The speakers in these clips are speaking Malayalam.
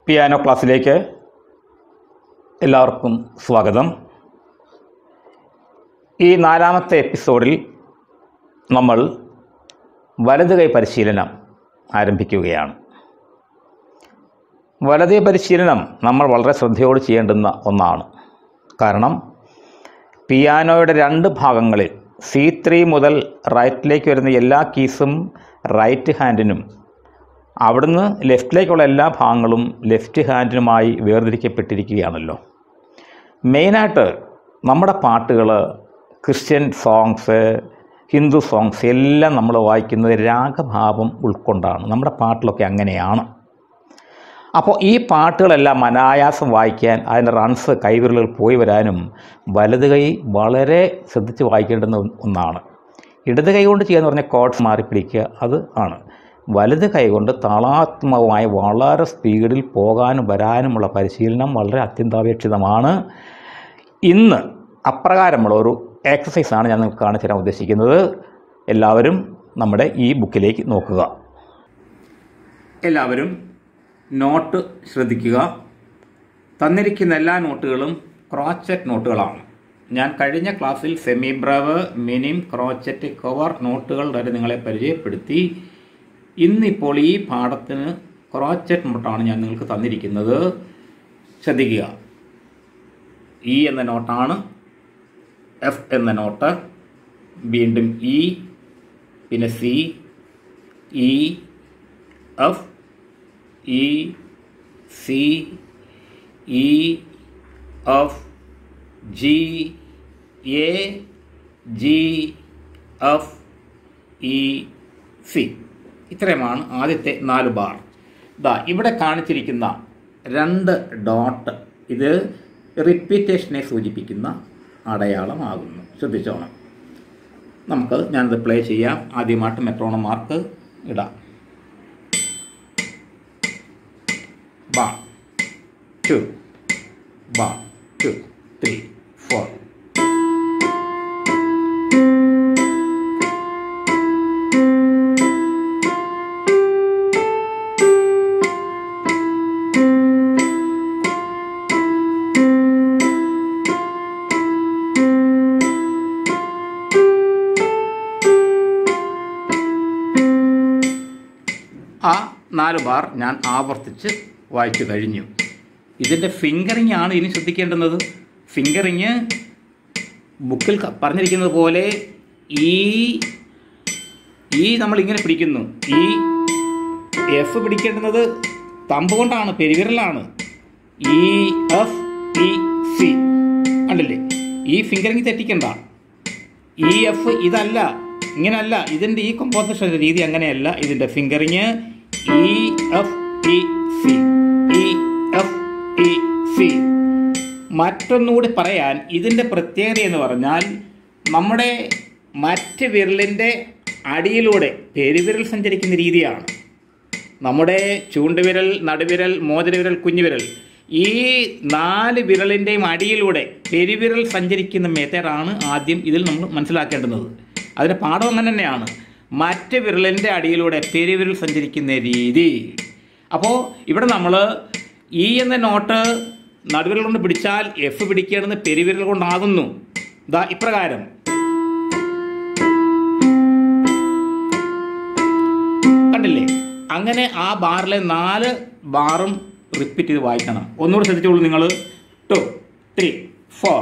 പിയാനോ ക്ലാസ്സിലേക്ക് എല്ലാവർക്കും സ്വാഗതം ഈ നാലാമത്തെ എപ്പിസോഡിൽ നമ്മൾ വലത് കൈ പരിശീലനം ആരംഭിക്കുകയാണ് വലത് കൈ പരിശീലനം നമ്മൾ വളരെ ശ്രദ്ധയോട് ചെയ്യേണ്ടുന്ന ഒന്നാണ് കാരണം പിയാനോയുടെ രണ്ട് ഭാഗങ്ങളിൽ സി ത്രീ മുതൽ റൈറ്റിലേക്ക് വരുന്ന എല്ലാ കീസും റൈറ്റ് ഹാൻഡിനും അവിടുന്ന് ലെഫ്റ്റിലേക്കുള്ള എല്ലാ ഭാഗങ്ങളും ലെഫ്റ്റ് ഹാൻഡിനുമായി വേർതിരിക്കപ്പെട്ടിരിക്കുകയാണല്ലോ മെയിനായിട്ട് നമ്മുടെ പാട്ടുകൾ ക്രിസ്ത്യൻ സോങ്സ് ഹിന്ദു സോങ്സ് എല്ലാം നമ്മൾ വായിക്കുന്നത് രാഗഭാവം ഉൾക്കൊണ്ടാണ് നമ്മുടെ പാട്ടിലൊക്കെ അങ്ങനെയാണ് അപ്പോൾ ഈ പാട്ടുകളെല്ലാം അനായാസം വായിക്കാൻ അതിൻ്റെ റൺസ് കൈവിരലുകൾ പോയി വരാനും വലത് കൈ വളരെ ശ്രദ്ധിച്ച് വായിക്കേണ്ടുന്ന ഒന്നാണ് ഇടത് കൈ കൊണ്ട് ചെയ്യാന്ന് പറഞ്ഞാൽ കോഡ്സ് മാറി പിടിക്കുക അത് ആണ് വലത് കൈ കൊണ്ട് താളാത്മകമായി വളരെ സ്പീഡിൽ പോകാനും വരാനുമുള്ള പരിശീലനം വളരെ അത്യന്താപേക്ഷിതമാണ് ഇന്ന് അപ്രകാരമുള്ള ഒരു എക്സസൈസാണ് ഞാൻ നിങ്ങൾക്ക് കാണിച്ചു തരാൻ ഉദ്ദേശിക്കുന്നത് എല്ലാവരും നമ്മുടെ ഈ ബുക്കിലേക്ക് നോക്കുക എല്ലാവരും നോട്ട് ശ്രദ്ധിക്കുക തന്നിരിക്കുന്ന എല്ലാ നോട്ടുകളും ക്രോച്ചറ്റ് നോട്ടുകളാണ് ഞാൻ കഴിഞ്ഞ ക്ലാസ്സിൽ semibreve minim crotchet quaver നോട്ടുകൾ വരെ നിങ്ങളെ പരിചയപ്പെടുത്തി ഇന്നിപ്പോൾ ഈ പാഠത്തിന് ക്രോച്ചറ്റ് നോട്ടാണ് ഞാൻ നിങ്ങൾക്ക് തന്നിരിക്കുന്നത് ശ്രദ്ധിക്കുക ഇ എന്ന നോട്ടാണ് എഫ് എന്ന നോട്ട് വീണ്ടും ഇ പിന്നെ C E F E C E F G A G F E C ഇത്രയുമാണ് ആദ്യത്തെ നാല് ബാർ ദാ ഇവിടെ കാണിച്ചിരിക്കുന്ന രണ്ട് ഡോട്ട് ഇത് റിപ്പീറ്റേഷനെ സൂചിപ്പിക്കുന്ന അടയാളമാകുന്നു ശ്രദ്ധിച്ചോണം നമുക്ക് ഞാനത് പ്ലേ ചെയ്യാം ആദ്യമായിട്ട് മെട്രോണം മാർക്ക് ഇടാം one two one two three four ആ നാല് ബാർ ഞാൻ ആവർത്തിച്ച് വായിച്ചു കഴിഞ്ഞു ഇതിൻ്റെ ഫിംഗറിങ് ആണ് ഇനി ശ്രദ്ധിക്കേണ്ടുന്നത് ഫിംഗറിങ് ബുക്കിൽ ക- പറഞ്ഞിരിക്കുന്നത് പോലെ ഈ ഈ നമ്മൾ ഇങ്ങനെ പിടിക്കുന്നു ഈ എഫ് പിടിക്കേണ്ടുന്നത് തമ്പ് കൊണ്ടാണ് പെരുവിരലാണ് ഈ എഫ് ഇ സി കണ്ടില്ലേ ഈ ഫിംഗറിങ് തെറ്റിക്കണ്ട ഇ എഫ് ഇതല്ല ഇങ്ങനല്ല ഇതിൻ്റെ ഈ കമ്പോസിഷൻ രീതി അങ്ങനെയല്ല ഇതിൻ്റെ fingering E F E C E F E C മറ്റൊന്നുകൂടി പറയാൻ ഇതിൻ്റെ പ്രത്യേകത എന്ന് പറഞ്ഞാൽ നമ്മുടെ മറ്റ് വിരലിൻ്റെ അടിയിലൂടെ പെരുവിരൽ സഞ്ചരിക്കുന്ന രീതിയാണ് നമ്മുടെ ചൂണ്ടുവിരൽ നടുവിരൽ മോതിരവിരൽ കുഞ്ഞുവിരൽ ഈ നാല് വിരലിൻ്റെയും അടിയിലൂടെ പെരുവിരൽ സഞ്ചരിക്കുന്ന മെത്തേഡാണ് ആദ്യം ഇതിൽ നമ്മൾ മനസ്സിലാക്കേണ്ടുന്നത് അതിൻ്റെ പാഠം അങ്ങനെ തന്നെയാണ് മറ്റ് വിരലിൻ്റെ അടിയിലൂടെ പെരുവിരൽ സഞ്ചരിക്കുന്ന രീതി അപ്പോൾ ഇവിടെ നമ്മൾ ഇ എന്ന നോട്ട് നടുവിരൽ കൊണ്ട് പിടിച്ചാൽ എഫ് പിടിക്കേണ്ടത് പെരുവിരൽ കൊണ്ടാകുന്നു ദാ ഇപ്രകാരം കണ്ടില്ലേ അങ്ങനെ ആ ബാറിലെ നാല് ബാറും റിപ്പീറ്റ് ചെയ്ത് വായിക്കണം ഒന്നുകൂടി ശ്രദ്ധിച്ചോളൂ നിങ്ങൾ ടു ത്രീ ഫോർ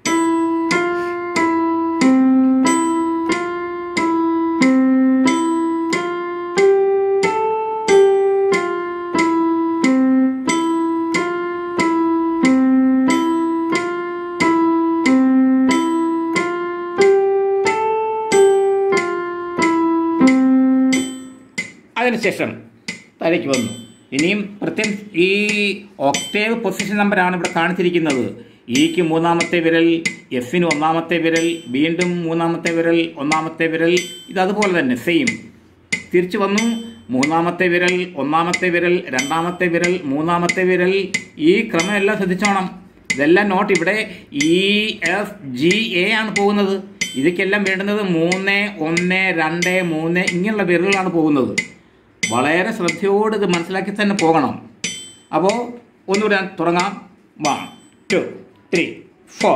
അതിനുശേഷം താഴേക്ക് വന്നു ഇനിയും പ്രത്യേകം ഈ ഒക്ടേവ് പൊസിഷൻ നമ്പറാണ് ഇവിടെ കാണിച്ചിരിക്കുന്നത് ഇക്ക് മൂന്നാമത്തെ വിരൽ എഫിന് ഒന്നാമത്തെ വിരൽ വീണ്ടും മൂന്നാമത്തെ വിരൽ ഒന്നാമത്തെ വിരൽ ഇത് അതുപോലെ തന്നെ സെയിം തിരിച്ചു വന്നു മൂന്നാമത്തെ വിരൽ ഒന്നാമത്തെ വിരൽ രണ്ടാമത്തെ വിരൽ മൂന്നാമത്തെ വിരൽ ഈ ക്രമം എല്ലാം ശ്രദ്ധിച്ചോണം ഇതെല്ലാം നോട്ട് ഇവിടെ ഇ എഫ് ജി എ ആണ് പോകുന്നത് ഇതൊക്കെല്ലാം വേണ്ടുന്നത് മൂന്ന് ഒന്ന് രണ്ട് മൂന്ന് ഇങ്ങനെയുള്ള വിരലുകളാണ് പോകുന്നത് വളരെ ശ്രദ്ധയോട് ഇത് മനസ്സിലാക്കി തന്നെ പോകണം അപ്പോൾ ഒന്നുകൂടെ ഞാൻ തുടങ്ങാം one two three four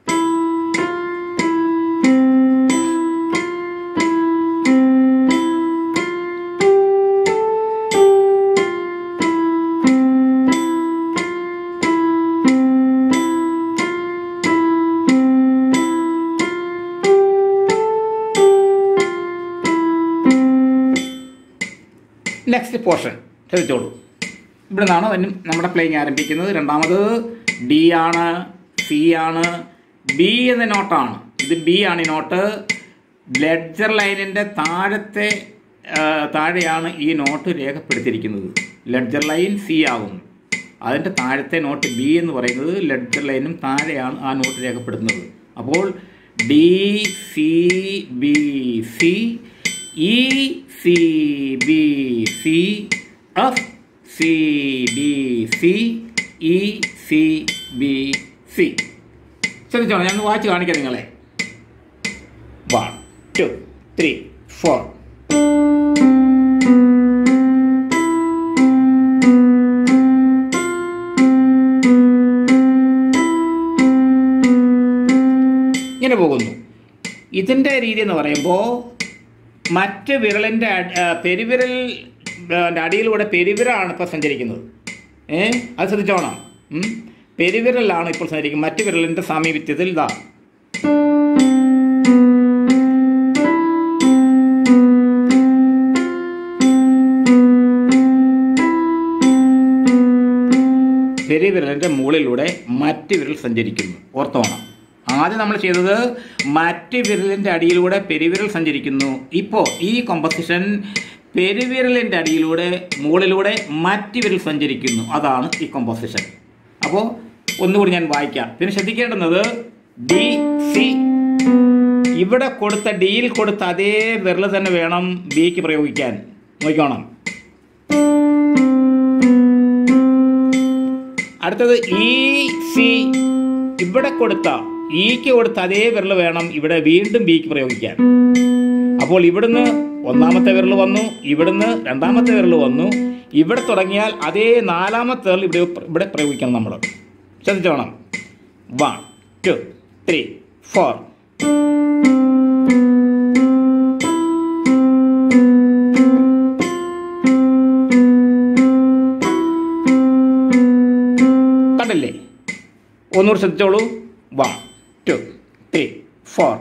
next portion ശ്രദ്ധിച്ചോളൂ ഇവിടെ നിന്നാണ് അതിന് നമ്മുടെ പ്ലേയിങ് ആരംഭിക്കുന്നത് രണ്ടാമത് ഡി ആണ് സി ആണ് ബി എന്ന നോട്ടാണ് ഇത് ബി ആണ് ഈ നോട്ട് ലെഡ്ജർ ലൈനിൻ്റെ താഴത്തെ ആ, താഴെയാണ് ഈ നോട്ട് രേഖപ്പെടുത്തിയിരിക്കുന്നത് ലെഡ്ജർ ലൈൻ സി ആകുന്നു അതിൻ്റെ താഴത്തെ നോട്ട് ബി എന്ന് പറയുന്നത് ലെഡ്ജർ ലൈനും താഴെയാണ് ആ നോട്ട് രേഖപ്പെടുത്തുന്നത് അപ്പോൾ D C B C E C B C F C B C E C B C ശ്രദ്ധിച്ചോളാം ഞാൻ വായിച്ച് കാണിക്കാം നിങ്ങളെ വൺ ടു ത്രീ ഫോർ ഇങ്ങനെ പോകുന്നു ഇതിൻ്റെ രീതി എന്ന് പറയുമ്പോൾ മറ്റ് വിരലിൻ്റെ അടി- ആ, പെരുവിരൽ ആ, ൻ്റെ അടിയിലൂടെ പെരുവിരലാണ് ഇപ്പോൾ സഞ്ചരിക്കുന്നത് ഏ അത് ശ്രദ്ധിച്ചോണം ഉം. പെരുവിരലാണ് ഇപ്പോൾ സഞ്ചരിക്കുന്നത് മറ്റ് വിരലിൻ്റെ സാമീപ്യത്തിൽ ഇതാ പെരുവിരലിൻ്റെ മുകളിലൂടെ മറ്റ് വിരൽ സഞ്ചരിക്കുന്നു ഓർത്തോണം ആദ്യം നമ്മൾ ചെയ്തത് മറ്റ് വിരലിൻ്റെ അടിയിലൂടെ പെരുവിരൽ സഞ്ചരിക്കുന്നു ഇപ്പോൾ ഈ കോമ്പസിഷൻ പെരുവിരലിൻ്റെ അടിയിലൂടെ മുകളിലൂടെ മറ്റ് വിരൽ സഞ്ചരിക്കുന്നു അതാണ് ഈ കോമ്പോസിഷൻ അപ്പോൾ ഒന്നുകൂടി ഞാൻ വായിക്കാം പിന്നെ ശ്രദ്ധിക്കേണ്ടുന്നത് ഡി സി ഇവിടെ കൊടുത്ത ഡിയിൽ കൊടുത്ത അതേ വിരൽ തന്നെ വേണം ബിക്ക് പ്രയോഗിക്കാൻ നോക്കിക്കോണം അടുത്തത് ഇ സി ഇവിടെ കൊടുത്ത ഇക്ക് കൊടുത്ത അതേ വിരൽ വേണം ഇവിടെ വീണ്ടും ബിക്ക് പ്രയോഗിക്കാൻ അപ്പോൾ ഇവിടുന്ന് ഒന്നാമത്തെ വിരൽ വന്നു ഇവിടുന്ന് രണ്ടാമത്തെ വിരൽ വന്നു ഇവിടെ തുടങ്ങിയാൽ അതേ നാലാമത്തെ വിരൽ ഇവിടെ ഇവിടെ പ്രയോഗിക്കണം നമ്മൾ ശ്രദ്ധിച്ചോണം വൺ ടു ത്രീ ഫോർ കണ്ടില്ലേ ഒന്നുകൂടി ശ്രദ്ധിച്ചോളൂ വൺ ടു ത്രീ ഫോർ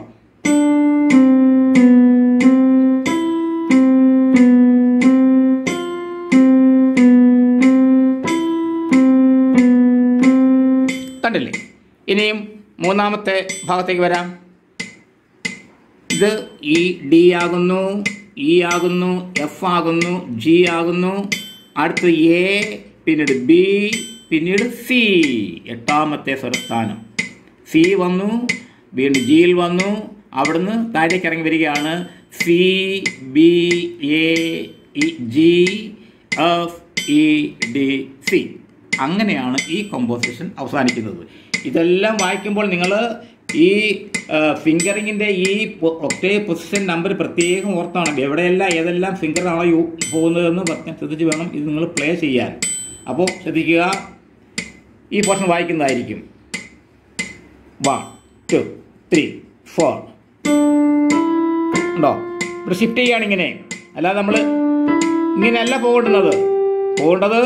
കണ്ടില്ലേ ഇനിയും മൂന്നാമത്തെ ഭാഗത്തേക്ക് വരാം ഇത് ഇ ഡി ആകുന്നു ഇ ആകുന്നു എഫ് ആകുന്നു ജി ആകുന്നു അടുത്ത് എ പിന്നീട് ബി പിന്നീട് സി എട്ടാമത്തെ സ്വരസ്ഥാനം സി വന്നു വീണ്ടും ജിയിൽ വന്നു അവിടുന്ന് താഴേക്ക് ഇറങ്ങി വരികയാണ് C B A E G F E D C അങ്ങനെയാണ് ഈ കോമ്പോസിഷൻ അവസാനിക്കുന്നത് ഇതെല്ലാം വായിക്കുമ്പോൾ നിങ്ങൾ ഈ ഫിംഗറിങ്ങിൻ്റെ ഈ ഒറ്റേ പൊസിഷൻ നമ്പർ പ്രത്യേകം ഓർത്താണ് എവിടെയെല്ലാം ഏതെല്ലാം ഫിംഗറാണോ യൂ പോകുന്നതെന്ന് പ്രത്യേകം ശ്രദ്ധിച്ച് വേണം ഇത് നിങ്ങൾ പ്ലേ ചെയ്യാൻ അപ്പോൾ ശ്രദ്ധിക്കുക ഈ പോർഷൻ വായിക്കുന്നതായിരിക്കും വൺ ടു ത്രീ ഫോർ ഉണ്ടോ ഇവിടെ ഷിഫ്റ്റ് ചെയ്യുകയാണ് ഇങ്ങനെ അല്ലാതെ നമ്മൾ ഇങ്ങനെയല്ല പോകേണ്ടുന്നത് പോകേണ്ടത്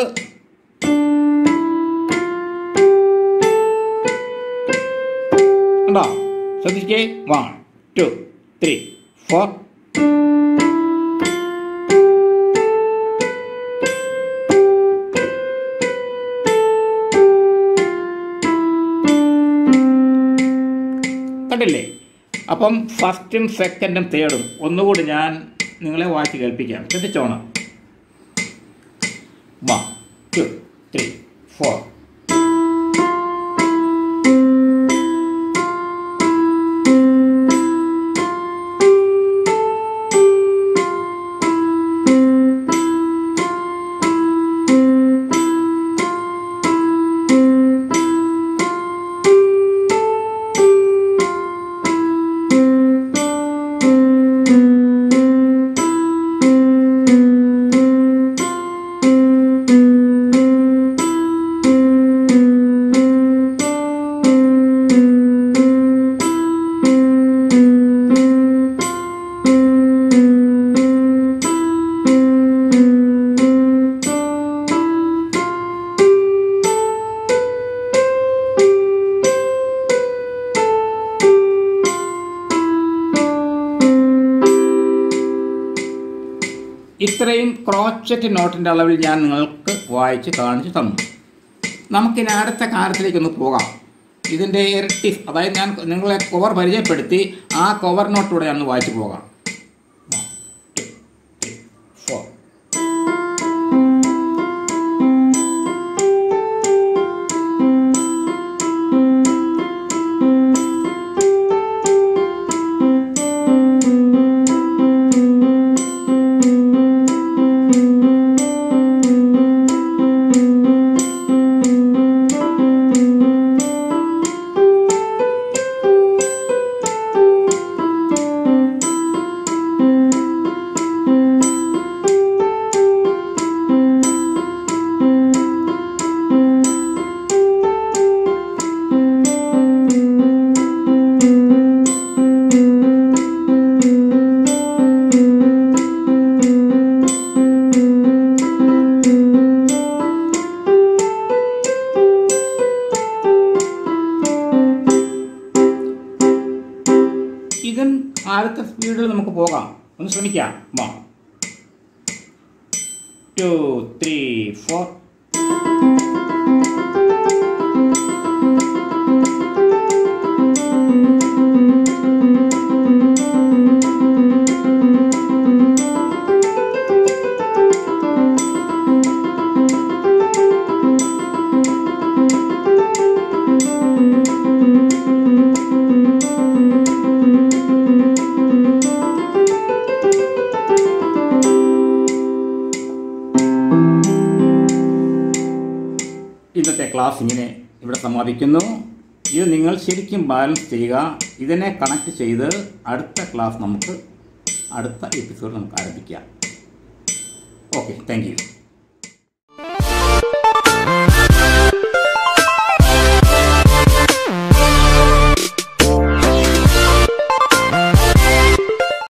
ഉണ്ടോ ശ്രദ്ധിച്ചേ വൺ ടു ത്രീ ഫോർ കണ്ടില്ലേ അപ്പം ഫസ്റ്റും സെക്കൻഡും തേർഡും ഒന്നുകൂടി ഞാൻ നിങ്ങളെ വായിച്ച് കേൾപ്പിക്കാം ശ്രദ്ധിച്ചോണം വൺ ടു ത്രീ ഫോർ ഇത്രയും ക്രോച്ചറ്റ് നോട്ടിൻ്റെ അളവിൽ ഞാൻ നിങ്ങൾക്ക് വായിച്ച് കാണിച്ചു തന്നു നമുക്കിനി അടുത്ത കാര്യത്തിലേക്കൊന്ന് പോകാം ഇതിൻ്റെ ഇരട്ടി അതായത് ഞാൻ നിങ്ങളെ കവർ പരിചയപ്പെടുത്തി ആ കവർ നോട്ടിലൂടെ ഞാൻ ഒന്ന് വായിച്ചു പോകാം ഫോർ ഇതും ആദ്യത്തെ സ്പീഡിൽ നമുക്ക് പോകാം ഒന്ന് ശ്രമിക്കാം വാ ടു ത്രീ ഫോർ ഇന്നത്തെ ക്ലാസ് ഇങ്ങനെ ഇവിടെ സമാപിക്കുന്നു ഇത് നിങ്ങൾ ശരിക്കും ബാലൻസ് ചെയ്യുക ഇതിനെ കണക്ട് ചെയ്ത് അടുത്ത ക്ലാസ് നമുക്ക് അടുത്ത എപ്പിസോഡ് നമുക്ക് ആരംഭിക്കാം ഓക്കെ താങ്ക് യു